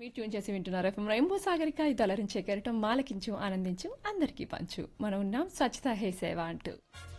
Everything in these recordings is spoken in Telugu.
మీరు ట్యూన్ చేసి వింటున్నారు ఎఫ్ఎం రెయిన్బో సాగరిక ఇది అలరించే కెరటం మాలకించు ఆనందించు అందరికీ పంచు మనం ఉన్నాం స్వచ్ఛత హే సేవ అంటూ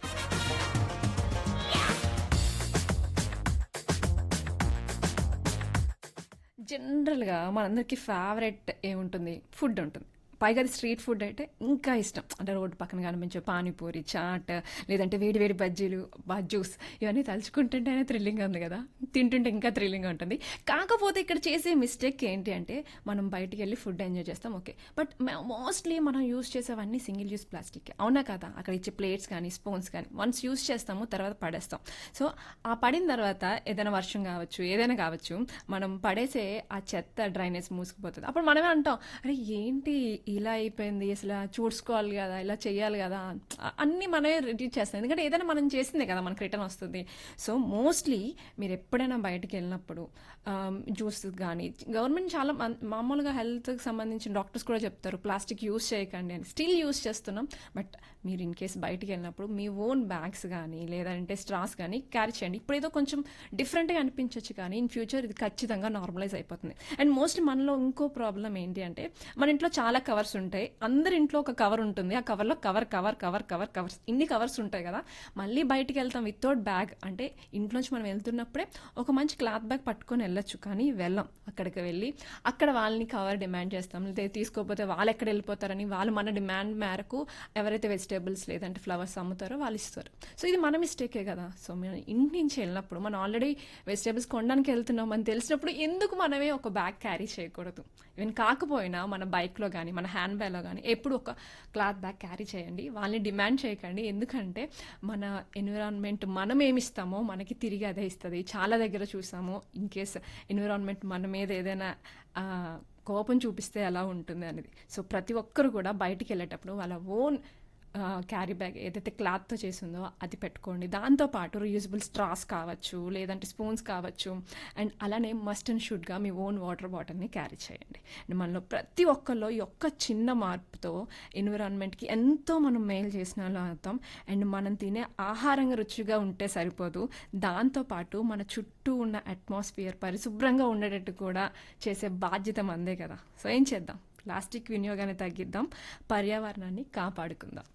జనరల్గా మనందరికీ ఫేవరెట్ ఏముంటుంది ఫుడ్ ఉంటుంది పైగా అది స్ట్రీట్ ఫుడ్ అయితే ఇంకా ఇష్టం అంటే రోడ్డు పక్కన కనిపించే పానీపూరి చాట్ లేదంటే వేడి వేడి బజ్జీలు బా జ్యూస్ ఇవన్నీ తలుచుకుంటుంటేనే థ్రిల్లింగ్గా ఉంది కదా తింటుంటే ఇంకా థ్రిల్లింగ్గా ఉంటుంది కాకపోతే ఇక్కడ చేసే మిస్టేక్ ఏంటి అంటే మనం బయటికి వెళ్ళి ఫుడ్ ఎంజాయ్ చేస్తాం ఓకే బట్ మోస్ట్లీ మనం యూస్ చేసేవన్నీ సింగిల్ యూస్ ప్లాస్టిక్ అవునా కదా అక్కడ ఇచ్చే ప్లేట్స్ కానీ స్పూన్స్ కానీ వన్స్ యూస్ చేస్తాము తర్వాత పడేస్తాం సో ఆ పడిన తర్వాత ఏదైనా వర్షం కావచ్చు ఏదైనా కావచ్చు మనం పడేసే ఆ చెత్త డ్రైనేజ్ మూసుకుపోతుంది అప్పుడు మనమే అంటాం అరే ఏంటి ఇలా అయిపోయింది అసలు చూసుకోవాలి కదా ఇలా చేయాలి కదా అ- అన్నీ మనమే రెడీ చేస్తాం ఎందుకంటే ఏదైనా మనం చేసిందే కదా మనకు రిటర్న్ వస్తుంది సో మోస్ట్లీ మీరు ఎప్పుడైనా బయటికి వెళ్ళినప్పుడు జ్యూస్ కానీ గవర్నమెంట్ చాలా మన్- మామూలుగా హెల్త్కి సంబంధించిన డాక్టర్స్ కూడా చెప్తారు ప్లాస్టిక్ యూస్ చేయకండి అని స్టిల్ యూస్ చేస్తున్నాం బట్ మీరు ఇన్ కేస్ బయటికి వెళ్ళినప్పుడు మీ ఓన్ బ్యాగ్స్ కానీ లేదంటే స్ట్రాస్ కానీ క్యారీ చేయండి ఇప్పుడు ఏదో కొంచెం డిఫరెంట్గా అనిపించవచ్చు కానీ ఇన్ ఫ్యూచర్ ఇది ఖచ్చితంగా నార్మలైజ్ అయిపోతుంది అండ్ మోస్ట్లీ మనలో ఇంకో ప్రాబ్లం ఏంటి అంటే మన ఇంట్లో చాలా కవర్స్ ఉంటాయి అందరి ఇంట్లో ఒక కవర్ ఉంటుంది ఆ కవర్లో cover cover cover cover covers ఇన్ని కవర్స్ ఉంటాయి కదా మళ్ళీ బయటికి వెళ్తాం వితౌట్ బ్యాగ్ అంటే ఇంట్లోంచి మనం వెళ్తున్నప్పుడే ఒక మంచి క్లాత్ బ్యాగ్ పట్టుకొని వెళ్ళొచ్చు కానీ వెళ్ళాం అక్కడికి వెళ్ళి అక్కడ వాళ్ళని కవర్ డిమాండ్ చేస్తాం లేదా తీసుకోకపోతే వాళ్ళు ఎక్కడ వెళ్ళిపోతారని వాళ్ళు మన డిమాండ్ మేరకు ఎవరైతే వెజిటేబుల్స్ లేదంటే ఫ్లవర్స్ అమ్ముతారో వాళ్ళు ఇస్తారు సో ఇది మన మిస్టేకే కదా సో మనం ఇంటి నుంచి వెళ్ళినప్పుడు మనం ఆల్రెడీ వెజిటేబుల్స్ కొనడానికి వెళ్తున్నాం అని తెలిసినప్పుడు ఎందుకు మనమే ఒక బ్యాగ్ క్యారీ చేయకూడదు ఈవెన్ కాకపోయినా మన బైక్లో కానీ మన హ్యాండ్ బ్యాగ్లో కానీ ఎప్పుడు ఒక క్లాత్ బ్యాగ్ క్యారీ చేయండి వాళ్ళని డిమాండ్ చేయకండి ఎందుకంటే మన ఎన్విరాన్మెంట్ మనం ఏమి ఇస్తామో మనకి తిరిగి అదే ఇస్తుంది చాలా దగ్గర చూసాము ఇన్ కేస్ ఎన్విరాన్మెంట్ మన మీద ఏదైనా ఆ, కోపం చూపిస్తే ఎలా ఉంటుంది అనేది సో ప్రతి ఒక్కరు కూడా బయటికి వెళ్ళేటప్పుడు వాళ్ళ ఓన్ క్యారీ బ్యాగ్ ఏదైతే క్లాత్తో చేసిందో అది పెట్టుకోండి దాంతోపాటు రీయూజబుల్ స్ట్రాస్ కావచ్చు లేదంటే స్పూన్స్ కావచ్చు అండ్ అలానే మస్ట్ అండ్ షుడ్గా మీ ఓన్ వాటర్ బాటిల్ని క్యారీ చేయండి అండ్ మనలో ప్రతి ఒక్కరిలో ఈ ఒక్క చిన్న మార్పుతో ఎన్విరాన్మెంట్కి ఎంతో మనం మేలు చేసిన వాళ్ళం అవుతాం అండ్ మనం తినే ఆహారంగా రుచిగా ఉంటే సరిపోదు దాంతోపాటు మన చుట్టూ ఉన్న అట్మాస్ఫియర్ పరిశుభ్రంగా ఉండేటట్టు కూడా చేసే బాధ్యత మందే కదా సో ఏం చేద్దాం ప్లాస్టిక్ వినియోగాన్ని తగ్గిద్దాం పర్యావరణాన్ని కాపాడుకుందాం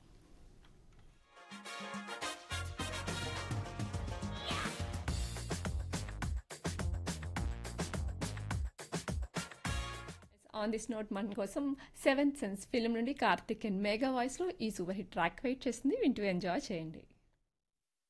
ఆన్ దిస్ నోట్ మన కోసం సెవెంత్ సెన్స్ ఫిల్మ్ నుండి కార్తిక్ అండ్ మెగా వాయిస్లో ఈ సూపర్ హిట్ ట్రాక్ వెయిట్ చేసింది వింటూ ఎంజాయ్ చేయండి